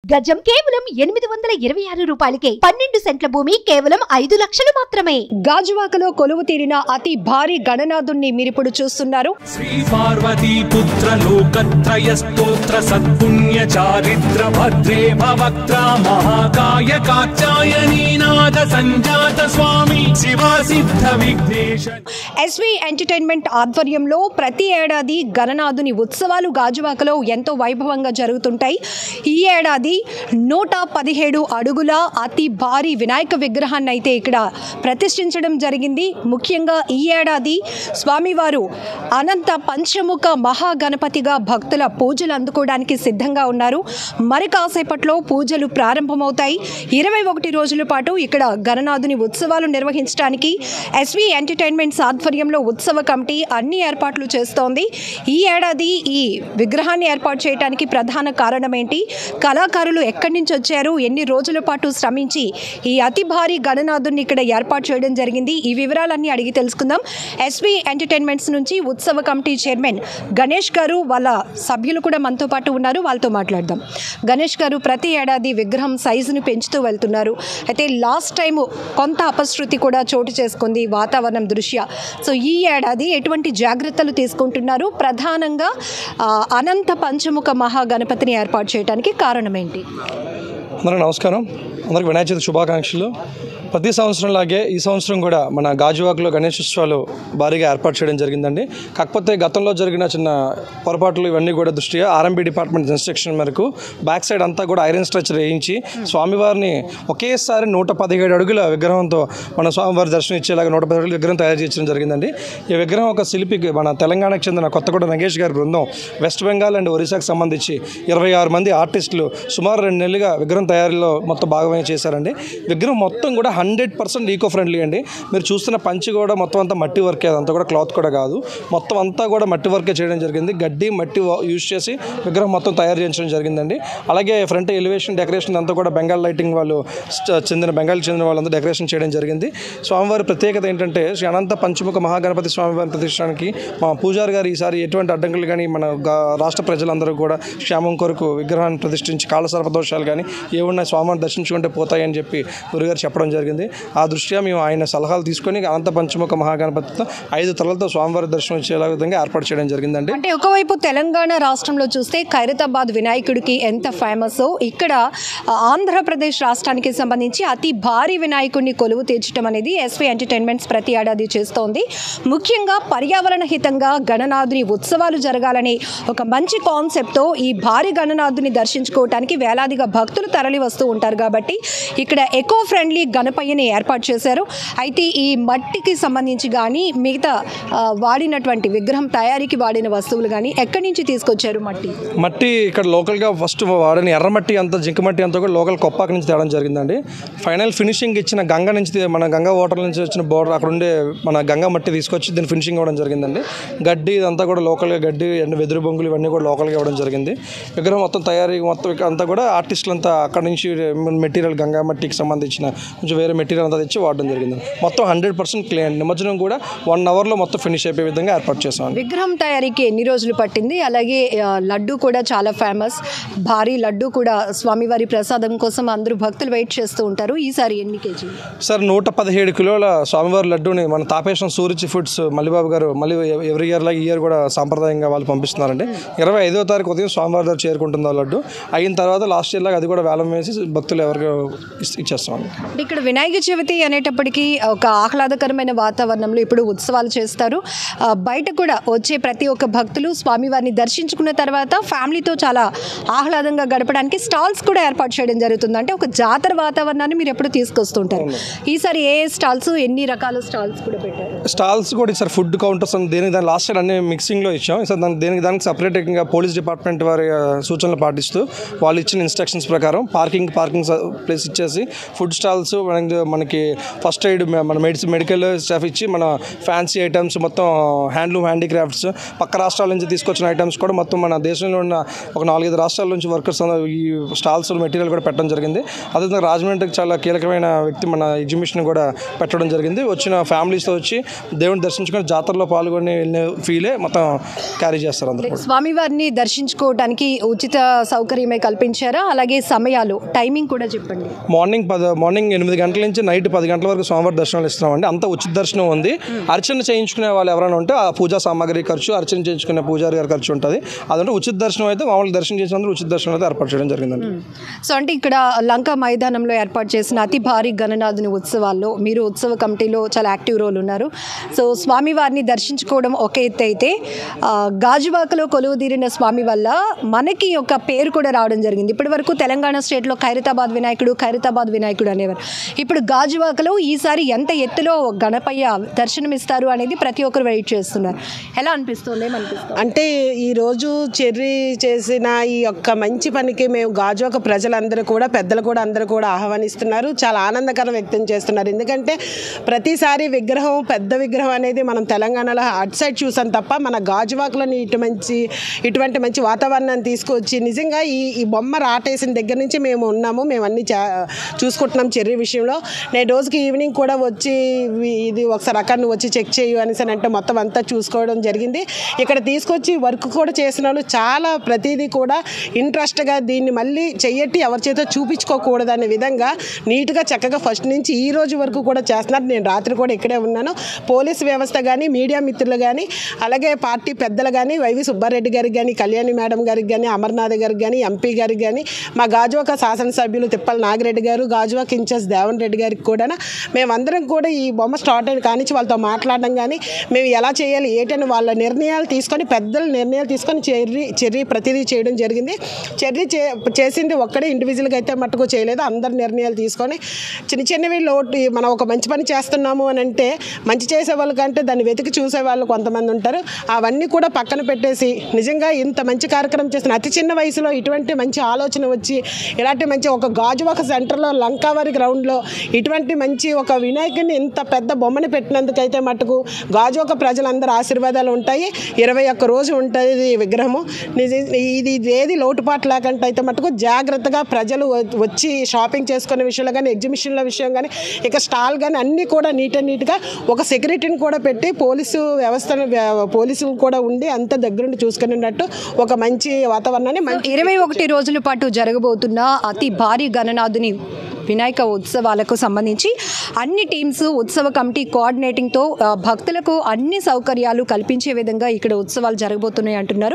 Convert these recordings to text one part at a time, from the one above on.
గజం కేవలం ఎనిమిది వందల ఇరవై ఆరు రూపాయలకే పన్నెండు సెంట్ల భూమి కేవలం ఐదు లక్షలు మాత్రమే గాజువాకలో కొలువు తీరిన అతి భారీ గణనాథుణ్ణి మీరిప్పుడు చూస్తున్నారు శ్రీ పార్వతీ పుత్ర లోకత్రయ స్తోత్ర సత్పుణ్య చారిత్ర భద్రే భవక్త్ర మహాకాయ కాచాయనీనాథ సంజాత స్వామి శివ సిద్ధ విఘ్నేశ ఎస్వి ఎంటర్టైన్మెంట్ ఆధ్వర్యంలో ప్రతి ఏడాది గణనాథుని ఉత్సవాలు గాజువాకలో ఎంతో వైభవంగా జరుగుతుంటాయి ఈ ఏడాది నూట పదిహేడు అడుగుల అతి భారీ వినాయక విగ్రహాన్ని అయితే ఇక్కడ ప్రతిష్ఠించడం జరిగింది ముఖ్యంగా ఈ ఏడాది స్వామివారు అనంత పంచముఖ మహాగణపతిగా భక్తుల పూజలు అందుకోవడానికి సిద్ధంగా ఉన్నారు మరి కాసేపట్లో పూజలు ప్రారంభమవుతాయి ఇరవై ఒకటి రోజుల పాటు ఇక్కడ గణనాథుని ఉత్సవాలు నిర్వహించడానికి ఎస్వి ఎంటర్టైన్మెంట్స్ ఆధ్వర్యంలో ఉత్సవ కమిటీ అన్ని ఏర్పాట్లు చేస్తోంది ఈ ఏడాది ఈ విగ్రహాన్ని ఏర్పాటు చేయడానికి ప్రధాన కారణం ఏంటి కళాకారులు ఎక్కడి నుంచి వచ్చారు ఎన్ని రోజుల పాటు శ్రమించి ఈ అతి భారీ గణనాథుని ఇక్కడ ఏర్పాటు చేయడం జరిగింది ఈ వివరాలన్నీ అడిగి తెలుసుకుందాం ఎస్వి ఎంటర్టైన్మెంట్స్ నుంచి ఉత్సవ కమిటీ చైర్మన్ గణేష్ గారు వాళ్ళ సభ్యులు కూడా మనతో పాటు ఉన్నారు వాళ్ళతో మాట్లాడదాం గణేష్ గారు ప్రతి ఏడాది విగ్రహం సైజును పెంచుతూ వెళ్తున్నారు అయితే లాస్ట్ టైం కొంత అపశృతి కూడా చోటు చేసుకుంది వాతావరణం దృష్ట్యా సో ఈ ఏడాది ఎటువంటి జాగ్రత్తలు తీసుకుంటున్నారు ప్రధానంగా ఆ, అనంత పంచముఖ మహాగణపతిని ఏర్పాటు చేయడానికి కారణం ఏంటి అందరికీ నమస్కారం అందరికి వినాయక చవితి శుభాకాంక్షలు ప్రతి సంవత్సరం లాగే ఈ సంవత్సరం కూడా మన గాజువాకలో గణేష్ ఉత్సవాలు భారీగా ఏర్పాటు చేయడం జరిగిందండి కాకపోతే గతంలో జరిగిన చిన్న పొరపాట్లు ఇవన్నీ కూడా దృష్ట్యా ఆర్ఎంబీ డిపార్ట్మెంట్ ఇన్స్ట్రక్షన్ మేరకు బ్యాక్ సైడ్ అంతా కూడా ఐరన్ స్ట్రక్చర్ వేయించి స్వామివారిని ఒకేసారి నూట పదిహేడు అడుగుల విగ్రహంతో మన స్వామివారి దర్శనం ఇచ్చేలాగా నూట పదిహేడు విగ్రహం తయారు చేయడం జరిగిందండి ఈ విగ్రహం ఒక శిల్పికి మన తెలంగాణకు చెందిన కొత్తగూడ నగేష్ గారి బృందం వెస్ట్ బెంగాల్ అండ్ ఒరిస్సాకు సంబంధించి ఇరవై ఆరు మంది ఆర్టిస్టులు సుమారు రెండు నెలలుగా విగ్రహం తయారీలో మొత్తం భాగమే చేశారండి విగ్రహం మొత్తం కూడా హండ్రెడ్ పర్సెంట్ ఈకో ఫ్రెండ్లీ అండి మీరు చూస్తున్న పంచి కూడా మొత్తం అంతా మట్టి వర్కే అదంతా కూడా క్లాత్ కూడా కాదు మొత్తం అంతా కూడా మట్టి వర్కే చేయడం జరిగింది గడ్డి మట్టి వా- యూజ్ చేసి విగ్రహం మొత్తం తయారు చేయించడం జరిగిందండి అలాగే ఫ్రంట్ ఎలివేషన్ డెకరేషన్ అంతా కూడా బెంగాల్ లైటింగ్ వాళ్ళు స్ట- చెందిన బెంగాల్ చెందిన వాళ్ళంతా డెకరేషన్ చేయడం జరిగింది స్వామివారి ప్రత్యేకత ఏంటంటే శ్రీ అనంత పంచముఖ మహాగణపతి స్వామివారి ప్రతిష్టానికి మా పూజారి గారు ఈసారి ఎటువంటి అడ్డంకులు కానీ మన గా- రాష్ట్ర ప్రజలందరూ కూడా క్షేమం కొరకు విగ్రహాన్ని ప్రతిష్ఠించి కాళ్ళ సర్పదోషాలు కానీ ఏమున్నా స్వామిని దర్శించుకుంటే పోతాయని చెప్పి గురుగారు చెప్పడం జరిగింది ఆ దృష్ట్యా మేము ఆయన సలహాలు తీసుకొని అనంత పంచముఖ మహాగణపతితో ఐదు తలలతో స్వామివారి దర్శనం వచ్చేలా విధంగా ఏర్పాటు చేయడం జరిగిందండి అంటే ఒకవైపు తెలంగాణ రాష్ట్రంలో చూస్తే ఖైరతాబాద్ వినాయకుడికి ఎంత ఫేమస్ ఇక్కడ ఆ, ఆంధ్రప్రదేశ్ రాష్ట్రానికి సంబంధించి అతి భారీ వినాయకుడిని కొలువు తీర్చడం అనేది ఎస్వి ఎంటర్టైన్మెంట్స్ ప్రతి ఏడాది చేస్తోంది ముఖ్యంగా పర్యావరణ హితంగా గణనాథుని ఉత్సవాలు జరగాలని ఒక మంచి కాన్సెప్ట్తో ఈ భారీ గణనాథుని దర్శించుకోవటానికి వేలాదిగా భక్తులు తరలి వస్తూ ఉంటారు కాబట్టి ఇక్కడ ఎకో ఫ్రెండ్లీ గణపయ్యని ఏర్పాటు చేశారు అయితే ఈ మట్టికి సంబంధించి కానీ మిగతా ఆ, వాడినటువంటి విగ్రహం తయారీకి వాడిన వస్తువులు కానీ ఎక్కడి నుంచి తీసుకొచ్చారు మట్టి మట్టి ఇక్కడ లోకల్గా ఫస్ట్ వాడిన ఎర్రమట్టి అంతా జింక మట్టి అంతా కూడా లోకల్ కొప్పాక నుంచి తేవడం జరిగిందండి ఫైనల్ ఫినిషింగ్ ఇచ్చిన గంగ నుంచి తీ- మన గంగా వాటర్ నుంచి వచ్చిన బోర్డర్ అక్కడ ఉండే మన గంగా మట్టి తీసుకొచ్చి దీన్ని ఫినిషింగ్ ఇవ్వడం జరిగిందండి గడ్డి ఇదంతా కూడా లోకల్గా గడ్డి అండ్ వెదురు బొంగులు ఇవన్నీ కూడా లోకల్గా ఇవ్వడం జరిగింది విగ్రహం మొత్తం తయారీ మొత్తం ఇక్కడ అంతా కూడా ఆర్టిస్టులు అంతా అక్కడ నుంచి మెటీరియల్ గంగా మట్టికి సంబంధించిన కొంచెం వేరే మెటీరియల్ అంతా తెచ్చి వాడడం జరిగింది మొత్తం హండ్రెడ్ పర్సెంట్ క్లియర్ నిమజ్జనం కూడా వన్ అవర్లో మొత్తం ఫినిష్ అయిపోయే విధంగా ఏర్పాటు చేసామండి విగ్రహం తయారీకి ఎన్ని రోజులు పట్టింది అలాగే ఆ, లడ్డు కూడా చాలా ఫేమస్ భారీ లడ్డు కూడా స్వామివారి ప్రసాదం కోసం అందరూ భక్తులు వెయిట్ చేస్తూ ఉంటారు ఈసారి ఎన్ని కేజీలు సార్ నూట పదిహేడు కిలోల స్వామివారి లడ్డూని మన తాపేశ్వరం సూరిచి ఫుడ్స్ మల్లిబాబు గారు మళ్ళీ ఎవ్రీ ఇయర్ లాగా ఈ ఇయర్ కూడా సాంప్రదాయంగా వాళ్ళు పంపిస్తున్నారండి ఇరవై ఐదో తారీఖు ఉదయం స్వామివారి దగ్గర చేరుకుంటుంది ఆ లడ్డు అయిన తర్వాత లాస్ట్ ఇయర్ లాగా అది కూడా వేలం వేసి భక్తులు ఎవరికి ఇస్- ఇచ్చేస్తామండి అంటే ఇక్కడ వినాయక చవితి అనేటప్పటికీ ఒక ఆహ్లాదకరమైన వాతావరణంలో ఇప్పుడు ఉత్సవాలు చేస్తారు ఆ, బయట కూడా వచ్చే ప్రతి ఒక్క భక్తులు స్వామివారిని దర్శించుకున్న తర్వాత ఫ్యామిలీతో చాలా ఆహ్లాదంగా గడపడానికి స్టాల్స్ కూడా ఏర్పాటు చేయడం జరుగుతుంది అంటే ఒక జాతర వాతావరణాన్ని మీరు ఎప్పుడు తీసుకొస్తుంటారు ఈసారి ఏ ఏ స్టాల్స్ ఎన్ని రకాల స్టాల్స్ కూడా పెట్టారు స్టాల్స్ కూడా సార్ ఫుడ్ కౌంటర్స్ అని దేనికి దాని లాస్ట్ ఇయర్ అన్ని మిక్సింగ్లో ఇచ్చాం సార్ దానికి దేనికి దానికి సపరేట్గా పోలీస్ డిపార్ట్మెంట్ వారి ఆ, సూచనలు పాటిస్తూ వాళ్ళు ఇచ్చిన ఇన్స్ట్రక్షన్స్ ప్రకారం పార్కింగ్ పార్కింగ్ ప్లేస్ ఇచ్చేసి ఫుడ్ స్టాల్స్ అండ్ మనకి ఫస్ట్ ఎయిడ్ మన మెడిసిన్ మెడికల్ స్టాఫ్ ఇచ్చి మన ఫ్యాన్సీ ఐటమ్స్ మొత్తం హ్యాండ్లూమ్ హ్యాండీక్రాఫ్ట్స్ పక్క రాష్ట్రాల నుంచి తీసుకొచ్చిన ఐటమ్స్ కూడా మొత్తం మన దేశంలో ఉన్న ఒక నాలుగైదు రాష్ట్రాల నుంచి వర్కర్స్ ఈ స్టాల్స్ మెటీరియల్ కూడా పెట్టడం జరిగింది అదేవిధంగా రాజమండ్రికి చాలా కీలకమైన వ్యక్తి మన ఎగ్జిబిషన్ కూడా పెట్టడం జరిగింది వచ్చిన ఫ్యామిలీస్తో వచ్చి దేవుని దర్శించుకొని జాతరలో పాల్గొని వెళ్ళే ఫీలే మొత్తం క్యారీ చేస్తారు అందరూ కూడా స్వామివారిని దర్శించుకోవడానికి ఉచిత సౌకర్యమే కల్పించారా అలాగే సమయాలు టైమింగ్ కూడా చెప్పండి మార్నింగ్ పద మార్నింగ్ ఎనిమిది గంటల నుంచి నైట్ పది గంటల వరకు స్వామివారి దర్శనాలు ఇస్తున్నామండి అంత ఉచిత దర్శనం ఉంది అర్చన చేయించుకునే వాళ్ళు ఎవరైనా ఉంటే ఆ పూజా సామాగ్రి ఖర్చు అర్చన చేయించుకునే పూజారి గారి ఖర్చు ఉంటుంది అదంటే ఉచిత దర్శనం అయితే మామూలు దర్శనం చేసినందుకు ఉచిత దర్శనం అయితే ఏర్పాటు చేయడం జరిగిందండి సో అంటే ఇక్కడ లంక మైదానంలో ఏర్పాటు చేసిన అతి భారీ గణనాథుని ఉత్సవాల్లో మీరు ఉత్సవ కమిటీలో చాలా యాక్టివ్ రోల్ ఉన్నారు సో స్వామివారిని దర్శించుకోవడం ఒక ఎత్తు అయితే ఆ, గాజువాకలో కొలువుదీరిన స్వామి వల్ల మనకి ఒక పేరు కూడా రావడం జరిగింది ఇప్పటి వరకు తెలంగాణ స్టేట్లో ఖైరతాబాద్ వినాయకుడు ఖైరతాబాద్ వినాయకుడు అనేవారు ఇప్పుడు గాజువాకలో ఈసారి ఎంత ఎత్తులో గణపయ్య దర్శనమిస్తారు అనేది ప్రతి ఒక్కరు వెయిట్ చేస్తున్నారు ఎలా అనిపిస్తుంది ఏమనిపిస్తుంది అంటే ఈరోజు చెర్రీ చేసిన ఈ యొక్క మంచి పనికి మేము గాజువాక ప్రజలందరూ కూడా పెద్దలు కూడా అందరూ కూడా ఆహ్వానిస్తున్నారు చాలా ఆనందకరం వ్యక్తం చేస్తున్నారు ఎందుకంటే ప్రతిసారి విగ్రహం పెద్ద విగ్రహం అనేది మనం తెలంగాణలో అటు సైడ్ చూసాం తప్ప మన గాజువాకలోని ఇటు మంచి ఇటువంటి మంచి వాతావరణాన్ని తీసుకొచ్చి నిజంగా ఈ ఈ బొమ్మ రాటేసిన దగ్గర నుంచి మేము ఉన్నాము మేము అన్ని చా చూసుకుంటున్నాం చెర్రీ విషయంలో నేను రోజుకి ఈవినింగ్ కూడా వచ్చి ఇవి- ఇది ఒకసారి అక్కడ నువ్వు వచ్చి చెక్ చేయు అనేసి అని అంటే మొత్తం అంతా చూసుకోవడం జరిగింది ఇక్కడ తీసుకొచ్చి వర్క్ కూడా చేసిన వాళ్ళు చాలా ప్రతిదీ కూడా ఇంట్రెస్ట్గా దీన్ని మళ్ళీ చెయ్యట్టి ఎవరి చేతో చూపించుకోకూడదు అనే విధంగా నీట్గా చక్కగా ఫస్ట్ నుంచి ఈ రోజు వరకు కూడా చేస్తున్నారు నేను రాత్రి కూడా ఇక్కడే ఉన్నాను పోలీస్ వ్యవస్థ కానీ మీడియా మిత్రులు కానీ అలాగే పార్టీ పెద్దలు కానీ వైవి సుబ్బారెడ్డి గారికి కానీ కళ్యాణి మేడం గారికి కానీ అమర్నాథ్ గారికి కానీ ఎంపీ గారికి కానీ మా గాజువాక శాసనసభ్యులు తిప్పల నాగిరెడ్డి గారు గాజువాక ఇన్ఛార్జ్ దేవన్ రెడ్డి గారికి కూడా మేమందరం కూడా ఈ బొమ్మ స్టార్ట్ అయిన కానించి వాళ్ళతో మాట్లాడడం కానీ మేము ఎలా చేయాలి ఏంటని వాళ్ళ నిర్ణయాలు తీసుకొని పెద్దల నిర్ణయాలు తీసుకొని చెర్రీ చెర్రీ ప్రతిదీ చేయడం జరిగింది చెర్రీ చే చేసింది ఒక్కడే ఇండివిజువల్గా అయితే మట్టుకు చేయలేదు అందరు నిర్ణయాలు తీసుకొని చిన్న చిన్నవి లోటు మనం ఒక మంచి పని చేస్తున్నాము అని అంటే మంచి చేసే వాళ్ళకంటే దాన్ని వెతికి చూసే వాళ్ళు కొంతమంది ఉంటారు అవన్నీ కూడా పక్కన పెట్టేసి నిజంగా ఇంత మంచి కార్యక్రమం చేసిన అతి చిన్న వయసులో ఇటువంటి మంచి ఆలోచన వచ్చి ఇలాంటి మంచి ఒక గాజువాక సెంటర్లో లంకావరి గ్రౌండ్లో ఇటువంటి మంచి ఒక వినాయకుడిని ఇంత పెద్ద బొమ్మని పెట్టినందుకైతే మటుకు గాజువాక ప్రజలందరూ ఆశీర్వాదాలు ఉంటాయి ఇరవై ఒక్క రోజు ఉంటుంది ఈ విగ్రహము నిజ ఇది ఏది లోటుపాటు లేకుండా అయితే మటుకు జాగ్రత్తగా ప్రజలు వ- వచ్చి షాపింగ్ చేసుకునే విషయంలో కానీ ఎగ్జిబిషన్ల విషయం కానీ ఇక స్టాల్ కానీ అన్నీ కూడా నీట్ అండ్ నీట్గా ఒక సెక్యూరిటీని కూడా పెట్టి పోలీసు వ్యవస్థను వ్య- పోలీసులు కూడా ఉండి అంత దగ్గరుండి చూసుకునేటట్టు ఒక మంచి వాతావరణాన్ని మంచి ఇరవై ఒకటి రోజుల పాటు జరగబోతున్న అతి భారీ గణనాథుని వినాయక ఉత్సవాలకు సంబంధించి అన్ని టీమ్స్ ఉత్సవ కమిటీ కోఆర్డినేటింగ్తో ఆ, భక్తులకు అన్ని సౌకర్యాలు కల్పించే విధంగా ఇక్కడ ఉత్సవాలు జరగబోతున్నాయి అంటున్నారు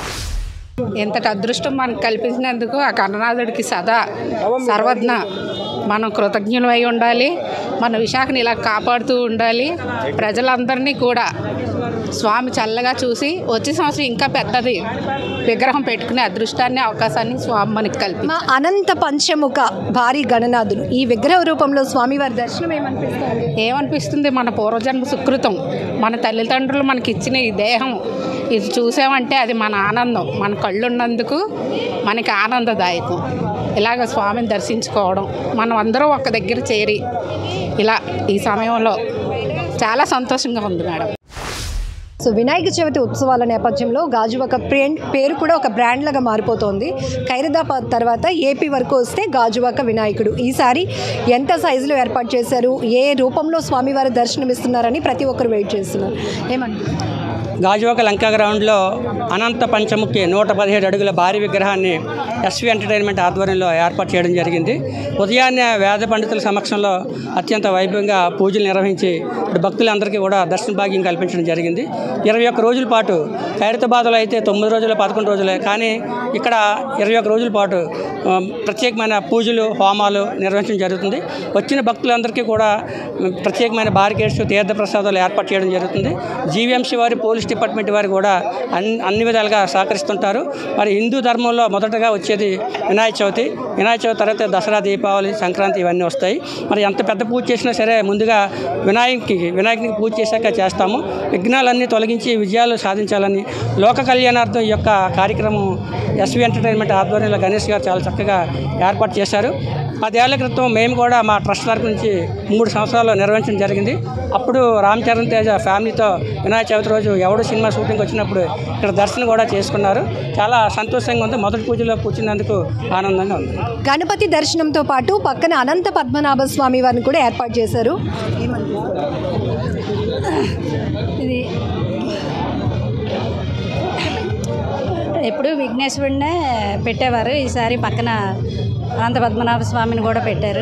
ఎంతటి అదృష్టం మనకు కల్పించినందుకు ఆ కన్ననాథుడికి సదా సర్వజ్ఞ మనం కృతజ్ఞులమై ఉండాలి మన విశాఖని ఇలా కాపాడుతూ ఉండాలి ప్రజలందరినీ కూడా స్వామి చల్లగా చూసి వచ్చే సంవత్సరం ఇంకా పెద్దది విగ్రహం పెట్టుకునే అదృష్టాన్ని అవకాశాన్ని స్వామి మనకి కల్పించారు మా అనంత పంచముఖ భారీ గణనాథులు ఈ విగ్రహ రూపంలో స్వామివారి దర్శనం ఏమనిపిస్తుంది ఏమనిపిస్తుంది మన పూర్వజన్మ సుకృతం మన తల్లిదండ్రులు మనకి ఇచ్చిన ఈ దేహం ఇది చూసామంటే అది మన ఆనందం మన కళ్ళు ఉన్నందుకు మనకి ఆనందదాయకం ఇలాగ స్వామిని దర్శించుకోవడం మనం అందరం ఒక దగ్గర చేరి ఇలా ఈ సమయంలో చాలా సంతోషంగా ఉంది మేడం సో వినాయక చవితి ఉత్సవాల నేపథ్యంలో గాజువాక బ్రాండ్ పేరు కూడా ఒక బ్రాండ్ లాగా మారిపోతోంది ఖైరదాబాద్ తర్వాత ఏపీ వరకు వస్తే గాజువాక వినాయకుడు ఈసారి ఎంత సైజులో ఏర్పాటు చేశారు ఏ రూపంలో స్వామివారి దర్శనం ఇస్తున్నారని ప్రతి ఒక్కరు వెయిట్ చేస్తున్నారు ఏమంటారు గాజువాక లంకా గ్రౌండ్లో అనంత పంచముఖి నూట పదిహేడు అడుగుల భారీ విగ్రహాన్ని ఎస్వి ఎంటర్టైన్మెంట్ ఆధ్వర్యంలో ఏర్పాటు చేయడం జరిగింది ఉదయాన్నే వేద పండితుల సమక్షంలో అత్యంత వైభవంగా పూజలు నిర్వహించి ఇప్పుడు భక్తులందరికీ కూడా దర్శన భాగ్యం కల్పించడం జరిగింది ఇరవై ఒక్క రోజుల పాటు ఖైరతాబాద్లో అయితే తొమ్మిది రోజులు పదకొండు రోజులే కానీ ఇక్కడ ఇరవై ఒక్క రోజుల పాటు ఆ, ప్రత్యేకమైన పూజలు హోమాలు నిర్వహించడం జరుగుతుంది వచ్చిన భక్తులందరికీ కూడా ఉమ్, ప్రత్యేకమైన బారికేడ్స్ తీర్థ ప్రసాదాలు ఏర్పాటు చేయడం జరుగుతుంది జీవీఎంసీ వారి పోలీస్ డిపార్ట్మెంట్ వారు కూడా అన్ని అన్ని విధాలుగా సహకరిస్తుంటారు మరి హిందూ ధర్మంలో మొదటగా వచ్చేది వినాయక చవితి వినాయక చవితి తర్వాత దసరా దీపావళి సంక్రాంతి ఇవన్నీ వస్తాయి మరి ఎంత పెద్ద పూజ చేసినా సరే ముందుగా వినాయకునికి వినాయకునికి పూజ చేశాక చేస్తాము విఘ్నాలన్నీ తొలగించి విజయాలు సాధించాలని లోక కళ్యాణార్థం ఈ యొక్క కార్యక్రమం ఎస్వి ఎంటర్టైన్మెంట్ ఆధ్వర్యంలో గణేష్ గారు చాలా చక్కగా ఏర్పాటు చేశారు పదేళ్ల క్రితం మేము కూడా మా ట్రస్ట్ తరపు నుంచి మూడు సంవత్సరాలు నిర్వహించడం జరిగింది అప్పుడు రామ్ చరణ్ తేజ ఫ్యామిలీతో వినాయక చవితి రోజు ఎవడు సినిమా షూటింగ్ వచ్చినప్పుడు ఇక్కడ దర్శనం కూడా చేసుకున్నారు చాలా సంతోషంగా ఉంది మొదటి పూజలో కూర్చున్నందుకు ఆనందంగా ఉంది గణపతి దర్శనంతో పాటు పక్కన అనంత పద్మనాభ స్వామి వారిని కూడా ఏర్పాటు చేశారు ఇది ఎప్పుడు విఘ్నేశ్వరుడినే పెట్టేవారు ఈసారి పక్కన అనంత పద్మనాభ స్వామిని కూడా పెట్టారు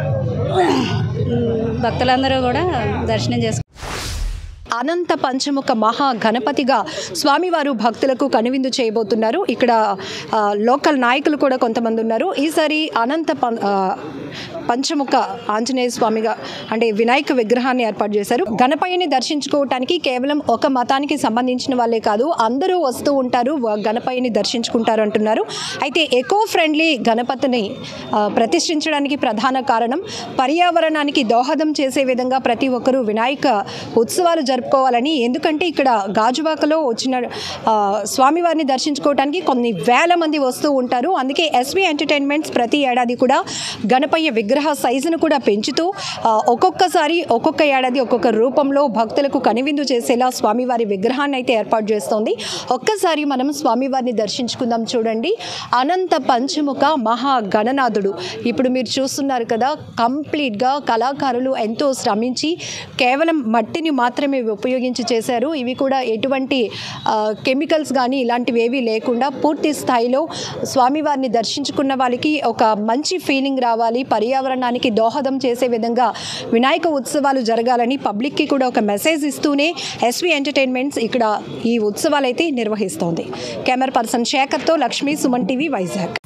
భక్తులందరూ కూడా దర్శనం చేసుకు అనంత పంచముఖ మహా గణపతిగా స్వామివారు భక్తులకు కనువిందు చేయబోతున్నారు ఇక్కడ ఆ, లోకల్ నాయకులు కూడా కొంతమంది ఉన్నారు ఈసారి అనంత పం- ఆ, పంచముఖ ఆంజనేయ స్వామిగా అంటే వినాయక విగ్రహాన్ని ఏర్పాటు చేశారు గణపయ్యని దర్శించుకోవటానికి కేవలం ఒక మతానికి సంబంధించిన వాళ్ళే కాదు అందరూ వస్తూ ఉంటారు వ- గణపయ్యని దర్శించుకుంటారు అంటున్నారు అయితే ఎకో ఫ్రెండ్లీ గణపతిని ఆ, ప్రతిష్ఠించడానికి ప్రధాన కారణం పర్యావరణానికి దోహదం చేసే విధంగా ప్రతి ఒక్కరూ వినాయక ఉత్సవాలు జరుపుకోవాలని ఎందుకంటే ఇక్కడ గాజువాకలో వచ్చిన ఆ, స్వామివారిని దర్శించుకోవడానికి కొన్ని వేల మంది వస్తూ ఉంటారు అందుకే ఎస్వి ఎంటర్టైన్మెంట్స్ ప్రతి ఏడాది కూడా గణపయ్య విగ్రహ సైజును కూడా పెంచుతూ ఆ, ఒక్కొక్కసారి ఒక్కొక్క ఏడాది ఒక్కొక్క రూపంలో భక్తులకు కనువిందు చేసేలా స్వామివారి విగ్రహాన్ని అయితే ఏర్పాటు చేస్తోంది ఒక్కసారి మనం స్వామివారిని దర్శించుకుందాం చూడండి అనంత పంచముఖ మహా గణనాథుడు ఇప్పుడు మీరు చూస్తున్నారు కదా కంప్లీట్గా కళాకారులు ఎంతో శ్రమించి కేవలం మట్టిని మాత్రమే ఉపయోగించి చేశారు ఇవి కూడా ఎటువంటి ఆ, కెమికల్స్ కానీ ఇలాంటివి ఏవీ లేకుండా పూర్తి స్థాయిలో స్వామివారిని దర్శించుకున్న వాళ్ళకి ఒక మంచి ఫీలింగ్ రావాలి పర్యావరణానికి దోహదం చేసే విధంగా వినాయక ఉత్సవాలు జరగాలని పబ్లిక్కి కూడా ఒక మెసేజ్ ఇస్తూనే ఎస్వి ఎంటర్టైన్మెంట్స్ ఇక్కడ ఈ ఉత్సవాలు అయితే నిర్వహిస్తోంది కెమెరా పర్సన్ శేఖర్తో లక్ష్మీ సుమన్ టీవీ వైజాగ్